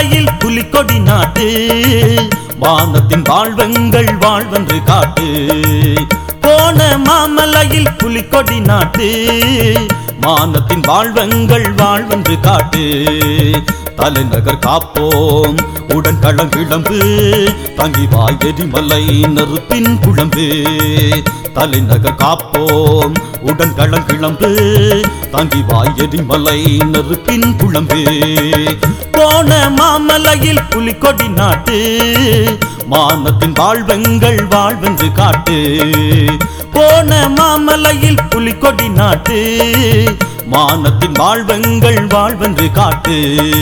மாமலையில் புலிக்கொடி நாட்டு வானத்தின் வாழ்வெங்கள் வாழ்வென்று காட்டு போன மாமலையில் புலிக்கொடி நாட்டு மானத்தின் வாழ்வெங்கள் வாழ்வென்று காட்டு தலைநகர் காப்போம் உடன் களங்கிழம்பு தங்கி வாய் எரிமலை நெருப்பின் குழம்பு தலைநகர் காப்போம் உடன் களங்கிழம்பு தங்கி வாய் எரிமலை நெருப்பின் குழம்பு போன மாமலையில் புலிக்கொடி நாட்டு மானத்தின் வாழ்வெங்கள் வாழ்வென்று காட்டு போன மாமலையில் புலிக்கொடி நாட்டு மானத்தின் வாழ்வெங்கள் வாழ்வென்று காட்டு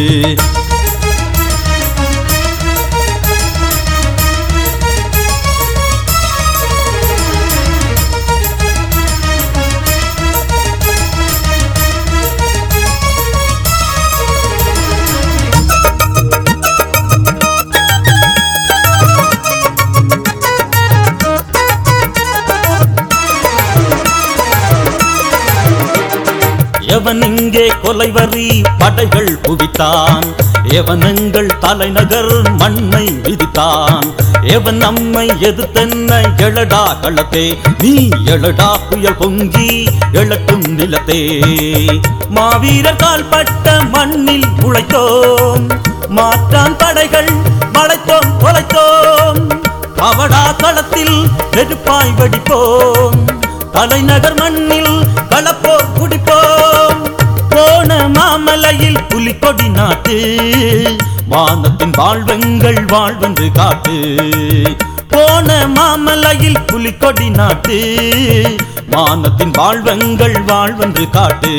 எவன் இங்கே கொலைவரி படைகள் குவித்தான் எவன் எங்கள் தலைநகர் மண்ணை விதித்தான் எவன் நம்மை எதிர்த்தென்ன எழடா களத்தே நீ எழடா புயல் பொங்கி எழட்டும் நிலத்தே மாவீரர் கால்பட்ட மண்ணில் உழைத்தோம் மாற்றான் படைகள் வளைத்தோம் கொலைத்தோம் அவடா களத்தில் நெருப்பாய் வெடிப்போம் தலைநகர் மண்ணில் களப்போர் குடிப்போம் போன மாமலையில் புலிக்கொடி நாட்டு வானத்தின் வாழ்வெங்கள் வாழ்வென்று காட்டு போன மாமலையில் புலிக்கொடி நாட்டு வானத்தின் வாழ்வெங்கள் வாழ்வென்று காட்டு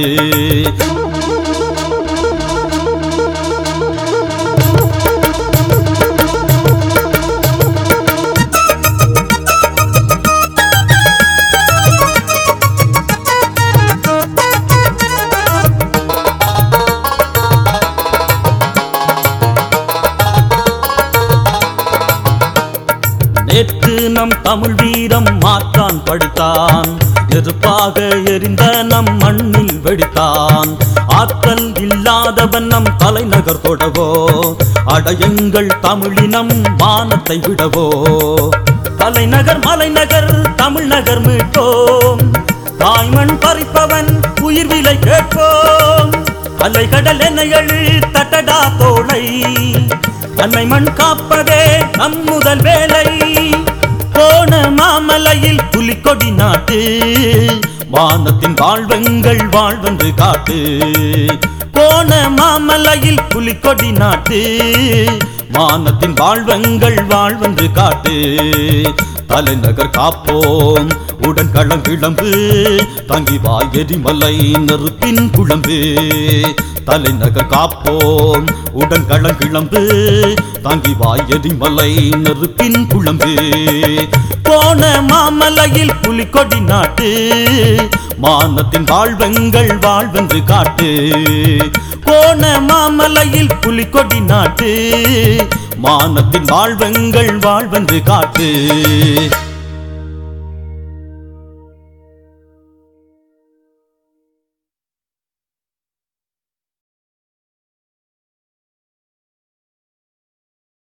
நேற்று நம் தமிழ் வீரம் மாற்றான் படித்தான் நெருப்பாக எரிந்த நம் மண்ணில் வெடித்தான் ஆற்றல் இல்லாதவன் நம் தலைநகர் தொடவோ அடையுங்கள் தமிழினம் வானத்தை விடவோ தலைநகர் மலைநகர் தமிழ்நகர் மீட்போம் தாய்மண் பறிப்பவன் உயிர் விலை கேட்போம் அலைகடல் என எழு தட்டடா தோளை தன்னை மண் காப்பதே நம் முதல் வேலை போன மாமலையில் புலிக்கொடி நாட்டு வானத்தின் வாழ்வெங்கள் வாழ்வென்று காட்டு போன மாமலையில் புலிக்கொடி நாட்டு மானத்தின் வாழ்வெங்கள் வாழ்வென்று காட்டு தலைநகர் காப்போம் உடன் களங்கிழம்பு தங்கி வாய் எரிமலை நெருப்பின் குழம்பு தலைநகர் காப்போம் உடன் களங்கிழம்பு தாங்கி வாய் எரிமலை நெருப்பின் குழம்பு போன மாமலையில் புலிக்கொடி நாட்டு மானத்தின் வாழ்வெங்கள் வாழ்வென்று காட்டு போன மாமலையில் புலிக்கொடி நாட்டு மானத்தின் வாழ்வெங்கள் வாழ்வென்று காட்டு